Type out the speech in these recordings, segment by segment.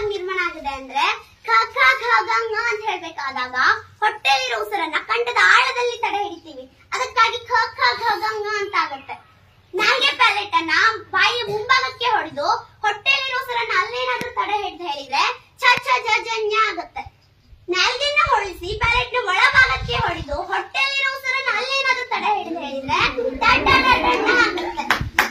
ಯಾವಾಗ ನಿರ್ಮಾಣ ಆಗಿದೆ ಅಂದ್ರೆ ಖ ಖ ಘ ಗ ङ ಅಂತ ಹೇಳ್ಬೇಕಾದಾಗ ಹೊಟ್ಟೆಲಿರೋ ಉಸಿರನ್ನ ಕಂಠದ ಆಳದಲ್ಲಿ ತಡೆ ಹಿಡಿತೀವಿ ಅದಕ್ಕಾಗಿ ಖ ಖ ಘ ಗ ङ ಅಂತ ಆಗುತ್ತೆ ನಾಲ್ಗೆ ಪ್ಯಾಲೆಟ್ ಅನ್ನ ಬಾಯಿಯ ಮುಂಭಾಗಕ್ಕೆ ಹೊಡೆದು ಹೊಟ್ಟೆಲಿರೋ ಉಸಿರನ್ನ ಅಲ್ಲೇನಾದ್ರೂ ತಡೆ ಹಿಡಿದು ಹೇಳಿದ್ರೆ ಛ ಛ ಜ ಜ ಞ ಆಗುತ್ತೆ ನಾಲ್ಗೆನ ಹೊಳಿಸಿ ಪ್ಯಾಲೆಟ್ ನ ಒಳಭಾಗಕ್ಕೆ ಹೊಡೆದು ಹೊಟ್ಟೆಲಿರೋ ಉಸಿರನ್ನ ಅಲ್ಲೇನಾದ್ರೂ ತಡೆ ಹಿಡಿದು ಹೇಳಿದ್ರೆ ಟ ಟ ಡ ಡ ಣ ಆಗುತ್ತೆ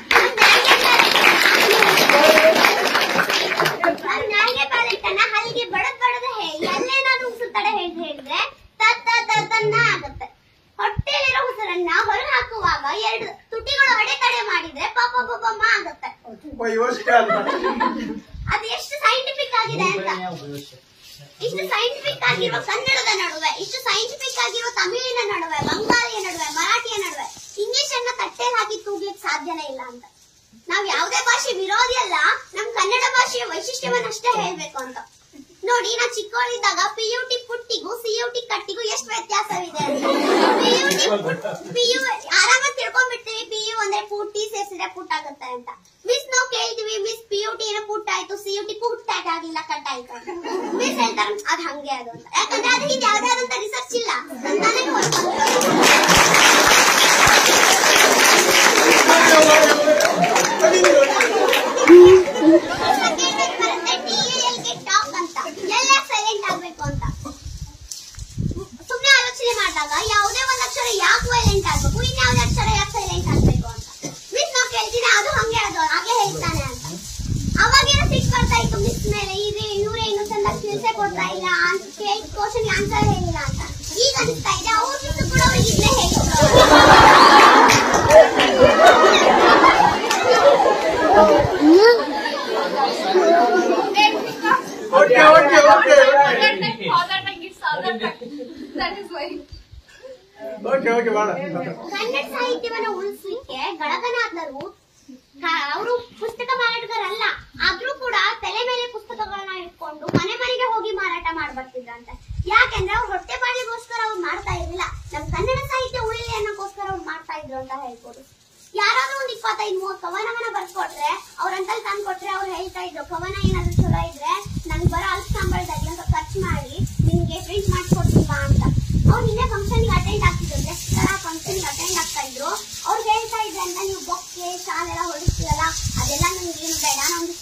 ನಾಲ್ಗೆ ನಾಲ್ಗೆ ಪ್ಯಾಲೆಟ್ ಅನ್ನ ಹಲ್ಲಿಗೆ ಬಡದ್ ಬಡದ ಹೇಳಿ ಅಲ್ಲೇನಾದ್ರೂ ಉಸಿರು ತಡೆ ಹಿಡಿದು ಹೇಳಿದ್ರೆ ತ ತ ತ ತನ್ನ ಆಗುತ್ತೆ ಹೊಟ್ಟೆಲಿರೋ ಉಸಿರನ್ನ ಹೊರ ಹಾಕುವಾಗ ಎರಡು ತುಟಿಗಳು ಅಡೆತಡೆ ಮಾಡಿದ್ರೆ ಪಾಪ ಪಾಪ ಮ ಆಗುತ್ತೆ ಯೋಚನೆ ಅಂತ ಅದು ಎಷ್ಟು ಸೈಂಟಿಫಿಕ್ ಆಗಿದೆ ಅಂತ ಇಷ್ಟು ಸೈಂಟಿಫಿಕ್ ಆಗಿರುವ ಕನ್ನಡದ ನಡುವೆ ಇಷ್ಟು ಸೈಂಟಿಫಿಕ್ ಆಗಿರುವ ತಮಿಳಿನ ನಡುವೆ ಬಂಗಾಳಿಯ ನಡುವೆ ಮರಾಠಿಯ ನಡುವೆ ಇಂಗ್ಲಿಷ್ ಅನ್ನ ತಟ್ಟೆಲ್ ಹಾಕಿ ತೂಗ್ಲಿಕ್ಕೆ ಸಾಧ್ಯನೇ ಇಲ್ಲ ಅಂತ ನಾವ್ ಯಾವುದೇ ಭಾಷೆ ವಿರೋಧಿ ಅಲ್ಲ ನಮ್ ಕನ್ನಡ ಭಾಷೆಯ ವೈಶಿಷ್ಟ್ಯವನ್ನಷ್ಟೇ ಹೇಳ್ಬೇಕು ಅಂತ ನೋಡಿ ನಾ ಚಿಕ್ಕವಳಿದ್ದಾಗ ಪಿ ಯು ಟಿ ಪುಟ್ಟಿಗೂ ಸಿ ಯು ಟಿ ಕಟ್ಟಿಗೂ ಎಷ್ಟು ವ್ಯತ್ಯಾಸವಿದೆ P U T P U ಆರಾಮಾಗಿ ತಿಳ್ಕೊಂಡ್ಬಿಡ್ತೀವಿ ಪಿ ಯು ಅಂದ್ರೆ ಪುಟ್ಟಿ ಸೇರಿಸಿದ್ರೆ ಪುಟ್ ಆಗುತ್ತೆ ಅಂತ ಮಿಸ್ ನಾವು ಕೇಳ್ತೀವಿ ಮಿಸ್ ಪಿ ಯು ಟಿ ಏನೋ ಪುಟ್ ಆಯ್ತು C U T put tag ಆಗಿಲ್ಲ ಕಟ್ ಆಯ್ತು ಅಂತ ಮಿಸ್ ಹೇಳ್ತಾರೆ ಅದ್ ಹಂಗೆ ಅದು ಅಂತ ಯಾಕಂದ್ರೆ ಅದ್ರ ಹಿಂದೆ ಯಾವ್ದೇ ಆದಂತ ರಿಸರ್ಚ್ ಇಲ್ಲ ನಾನೇ ಟಾಕ್ ಅಂತ ಎಲ್ಲ ಸೈಲೆಂಟ್ ಆಗ್ಬೇಕು ಅಂತ ಸುಮ್ನೆ ಆಲೋಚನೆ ಮಾಡಿದಾಗ ಯಾವುದೇ ಒಂದ್ ಅಕ್ಷರ ಯಾಕೆ ವೈಲೆಂಟ್ ಆಗ್ಬೇಕು ಇನ್ಯಾವ್ದೇ ಅಕ್ಷರ ಯಾಕೆ ಸೈಲೆಂಟ್ ಆಗ್ಬೇಕು ಅಂತ ಮಿಸ್ ನಾವು ಕೇಳ್ತೀನಿ ಅದು ಹಂಗೆ ಅದು ಹಾಗೆ ಹೇಳ್ತಾನೆ ಅಂತ ಅವಾಗೇನೋ ಸಿಟ್ ಬರ್ತಾ ಇತ್ತು ಮಿಸ್ ಮೇಲೆ ಇದ್ರೆ ಇವ್ರೆ ಇನ್ನು ಚಂದ ತಿಳಿಸೇ ಕೊಡ್ತಾ ಇಲ್ಲ ಅಂತ ಕೇಳಿದ ಕ್ವಶನ್ ಆನ್ಸರ್ ಹೇಳಿಲ್ಲ ಅಂತ ಈಗ ಅನಿಸ್ತಾ ಇದೆ ಅವ್ರ ಮಿಸ್ ಕೂಡ ಅವ್ರಿಗೆ ಇಲ್ಲೇ ಹೇಳಿದ್ರು okay okay okay okay okay ಬೇಡ ಕನ್ನಡ ಸಾಹಿತ್ಯವನ್ನು ಉಳಿಸ್ಲಿಕ್ಕೆ ಗಳಗನಾಥರು ಅವರು ಪುಸ್ತಕ ಮಾರಾಟಗಾರಲ್ಲ ಆದ್ರೂ ಕೂಡ ತಲೆ ಮೇಲೆ ಪುಸ್ತಕಗಳನ್ನ ಇಟ್ಕೊಂಡು ಮನೆ ಮನೆಗೆ ಹೋಗಿ ಮಾರಾಟ ಮಾಡ್ಬರ್ತಿದ್ರಂತೆ ಯಾಕೆಂದ್ರೆ ಅವ್ರ ಹೊಟ್ಟೆ ಪಾಡಿಗೋಸ್ಕರ ಅವ್ರು ಮಾಡ್ತಾ ಇರ್ಲಿಲ್ಲ ನಮ್ ಕನ್ನಡ ಸಾಹಿತ್ಯ ಉಳಿಲಿ ಅನ್ನೋಕ್ಕೋಸ್ಕರ ಅವ್ರು ಮಾಡ್ತಾ ಇದ್ರು ಅಂತ ಹೇಳ್ಬೋದು ಯಾರಾದ್ರೂ ಒಂದ್ ಇಪ್ಪತ್ತೈದು ಮೂವತ್ ಕವನವನ್ನ ಬರ್ಕೊಟ್ರೆ ಅವ್ರ ಅಂತಲ್ಲಿ ತಂದು ಕೊಟ್ರೆ ಅವ್ರು ಹೇಳ್ತಾ ಇದ್ರು ಕವನ ಏನಾದ್ರು ಚಲೋ ಇದ್ರೆ ನಂಗೆ ಬರೋ ಅಲ್ಪ ಸಂಬಳದಲ್ಲಿ ಒಂದು ಖರ್ಚು ಮಾಡಿ ನಿಮ್ಗೆ ಪ್ರಿಂಟ್ ಮಾಡ್ಕೊಡ್ತೀವ ಅಂತ ಅವ್ರು ನಿನ್ನೆ ಫಂಕ್ಷನ್ ಅಟೆಂಡ್ ಆಗ್ತಿದ್ರು ತರ ಫಂಕ್ಷನ್ ಅಟೆಂಡ್ ಆಗ್ತಾ ಇದ್ರು ಅವ್ರು ಹೇಳ್ತಾ ಇದ್ರಂತ ನೀವು ಬೊಕ್ಕೆ ಶಾಲೆಲ್ಲ ಹೊಡಿಸ್ತೀರಲ್ಲ ಅದೆಲ್ಲ ನಮ್ಗೆ ಏನು ಬೇಡ ನಮ್ಗೆ